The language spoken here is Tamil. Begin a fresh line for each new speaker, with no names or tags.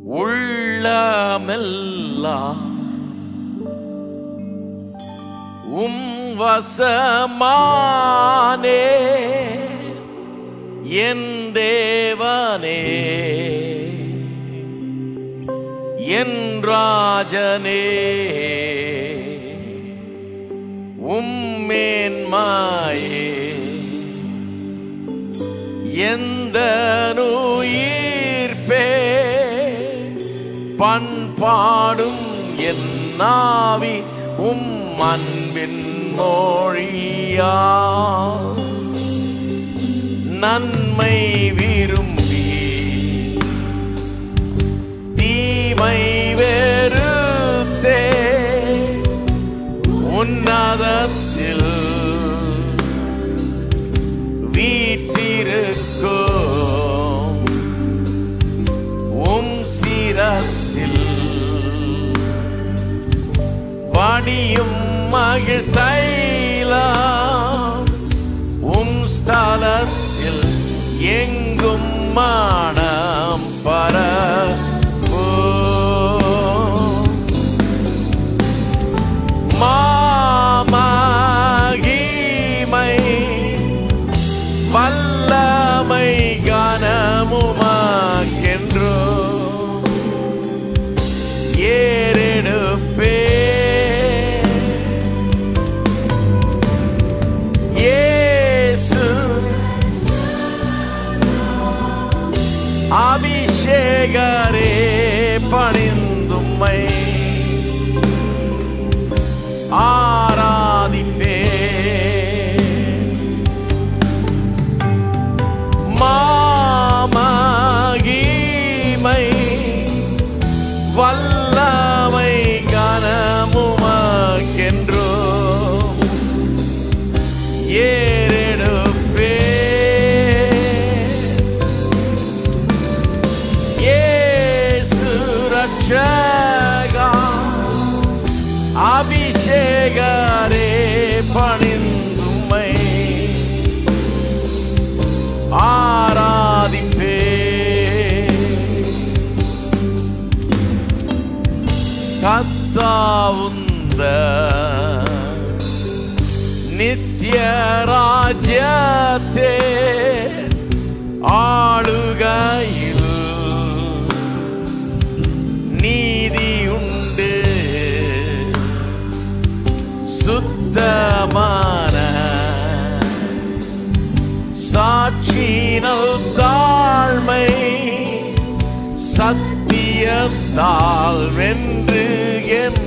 உள்ளமெல்லாம் உம் வசமானே என் தேவனே என் ராஜனே உம்மேன்மாயே எந்த நுயிர்ப்பே பண்பாடும் என் நாவி உம் அன்பின் மொழியா நன்மை விரும்பி தீமை வெறுத்தே உன்னதத்தில் வீற்றிருக்கும் உம் சிரசில் வடியும் மகிழ் தைலம் உம் ஸ்தலத்தில் எங்கும் மனம் பரப்போ மாமகிமை வல்லமை கனமுமாக்கென்றோ ஏறெடுப்பே இயேசு அபிஷேகரே பணிந்தும்மை ஆராதிப்பே மாமகிமை வல்லமை கனமுமக்கென்றோ ஏறெடுப்பே இயேசு ரட்சகா அபிஷேகரே பணிந்துமை ஆராதிப்பே கத்தாவுந்த நித்திய ராஜ்யத்தே ஆளுகையில் நீதி உண்டு சுத்தமான சாட்சியினல் தாழ்மை சத்தியத்தால் வென்று என்